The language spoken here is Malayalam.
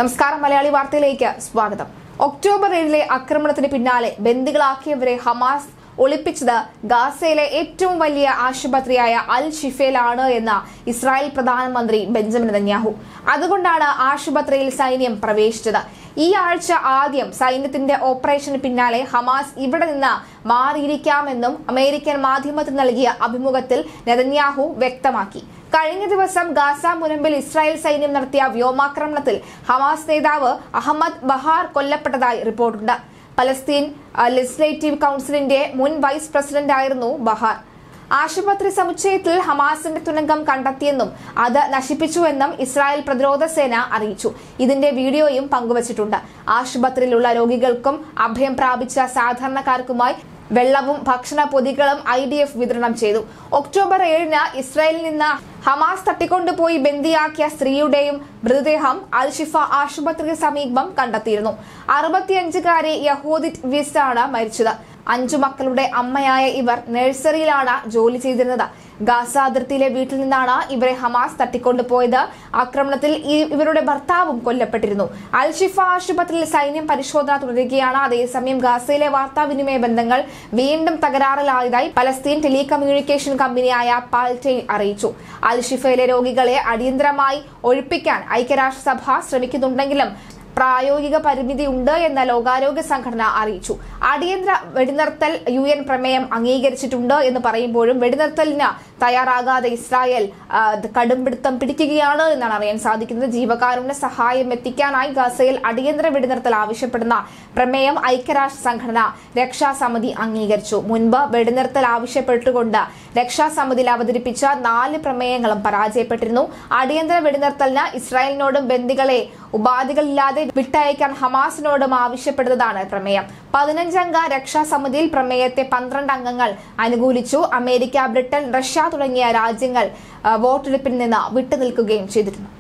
നമസ്കാരം മലയാളി വാർത്തയിലേക്ക് സ്വാഗതം ഒക്ടോബർ ഏഴിലെ ആക്രമണത്തിന് പിന്നാലെ ബന്ദികളാക്കിയവരെ ഹമാസ് ഒളിപ്പിച്ചത് ഗാസയിലെ ഏറ്റവും വലിയ ആശുപത്രിയായ അൽ ഷിഫയിലാണ് എന്ന് ഇസ്രായേൽ പ്രധാനമന്ത്രി ബെഞ്ചമിൻ നെതന്യാഹു അതുകൊണ്ടാണ് ആശുപത്രിയിൽ സൈന്യം പ്രവേശിച്ചത് ഈ ആഴ്ച ആദ്യം സൈന്യത്തിന്റെ ഓപ്പറേഷന് പിന്നാലെ ഹമാസ് ഇവിടെ നിന്ന് മാറിയിരിക്കാമെന്നും അമേരിക്കൻ മാധ്യമത്തിന് നൽകിയ അഭിമുഖത്തിൽ നെതന്യാഹു വ്യക്തമാക്കി കഴിഞ്ഞ ദിവസം ഗാസ മുനമ്പിൽ ഇസ്രായേൽ സൈന്യം നടത്തിയ വ്യോമാക്രമണത്തിൽ ഹമാസ് നേതാവ് അഹമ്മദ് ബഹാർ കൊല്ലപ്പെട്ടതായി റിപ്പോർട്ടുണ്ട് പലസ്തീൻ ലെജിസ്ലേറ്റീവ് കൗൺസിലിന്റെ മുൻ വൈസ് പ്രസിഡന്റ് ആയിരുന്നു ബഹാർ ആശുപത്രി സമുച്ചയത്തിൽ ഹമാസിന്റെ തുരങ്കം കണ്ടെത്തിയെന്നും അത് നശിപ്പിച്ചുവെന്നും ഇസ്രായേൽ പ്രതിരോധ സേന അറിയിച്ചു ഇതിന്റെ വീഡിയോയും പങ്കുവച്ചിട്ടുണ്ട് ആശുപത്രിയിലുള്ള രോഗികൾക്കും അഭയം പ്രാപിച്ച സാധാരണക്കാർക്കുമായി വെള്ളവും ഭക്ഷണ പൊതികളും ഐ ഡി എഫ് വിതരണം ചെയ്തു ഒക്ടോബർ ഏഴിന് ഇസ്രായേലിൽ നിന്ന് ഹമാസ് തട്ടിക്കൊണ്ടുപോയി ബന്ദിയാക്കിയ സ്ത്രീയുടെയും മൃതദേഹം അൽ ഷിഫ ആശുപത്രിക്ക് സമീപം കണ്ടെത്തിയിരുന്നു അറുപത്തിയഞ്ചുകാരി യഹൂദിറ്റ് വിസ് ആണ് മരിച്ചത് അഞ്ചു മക്കളുടെ അമ്മയായ ഇവർ നഴ്സറിയിലാണ് ജോലി ചെയ്തിരുന്നത് ഗാസ അതിർത്തിയിലെ വീട്ടിൽ നിന്നാണ് ഇവരെ ഹമാസ് തട്ടിക്കൊണ്ടുപോയത് ആക്രമണത്തിൽ ഈ- ഇവരുടെ ഭർത്താവും കൊല്ലപ്പെട്ടിരുന്നു അൽ ഷിഫ ആശുപത്രിയിൽ സൈന്യം പരിശോധന തുടരുകയാണ് അതേസമയം ഗാസയിലെ വാർത്താവിനിമയ ബന്ധങ്ങൾ വീണ്ടും തകരാറിലായതായി പലസ്തീൻ ടെലികമ്മ്യൂണിക്കേഷൻ കമ്പനിയായ പാൽറ്റെയിൽ അറിയിച്ചു അൽ ഷിഫയിലെ രോഗികളെ അടിയന്തരമായി ഒഴിപ്പിക്കാൻ ഐക്യരാഷ്ട്രസഭ ശ്രമിക്കുന്നുണ്ടെങ്കിലും പ്രായോഗിക പരിമിതി ഉണ്ട് എന്ന് ലോകാരോഗ്യ സംഘടന അറിയിച്ചു അടിയന്തര വെടിനിർത്തൽ യു എൻ പ്രമേയം അംഗീകരിച്ചിട്ടുണ്ട് എന്ന് പറയുമ്പോഴും വെടിനിർത്തലിന് തയ്യാറാകാതെ ഇസ്രായേൽ ആ, ഇത് കടുംപിടുത്തം പിടിക്കുകയാണ് എന്നാണ് അറിയാൻ സാധിക്കുന്നത് ജീവകാരുണ്യ സഹായം എത്തിക്കാനായി ഗസയിൽ അടിയന്തര വെടിനിർത്തൽ ആവശ്യപ്പെടുന്ന പ്രമേയം ഐക്യരാഷ്ട്ര സംഘടന രക്ഷാസമിതി അംഗീകരിച്ചു മുൻപ് വെടിനിർത്തൽ ആവശ്യപ്പെട്ടുകൊണ്ട് രക്ഷാസമിതിയിൽ അവതരിപ്പിച്ച നാല് പ്രമേയങ്ങളും പരാജയപ്പെട്ടിരുന്നു അടിയന്തര വെടിനിർത്തലിന് ഇസ്രായേലിനോടും ബന്ദികളെ ഉപാധികളില്ലാതെ വിട്ടയക്കാൻ ഹമാസിനോടും ആവശ്യപ്പെടുന്നതാണ് പ്രമേയം പതിനഞ്ചംഗ രക്ഷാസമിതിയിൽ പ്രമേയത്തെ പന്ത്രണ്ട് അംഗങ്ങൾ അനുകൂലിച്ചു അമേരിക്ക ബ്രിട്ടൻ റഷ്യ തുടങ്ങിയ രാജ്യങ്ങൾ ആ, വോട്ടെടുപ്പിൽ നിന്ന് വിട്ടുനിൽക്കുകയും ചെയ്തിരുന്നു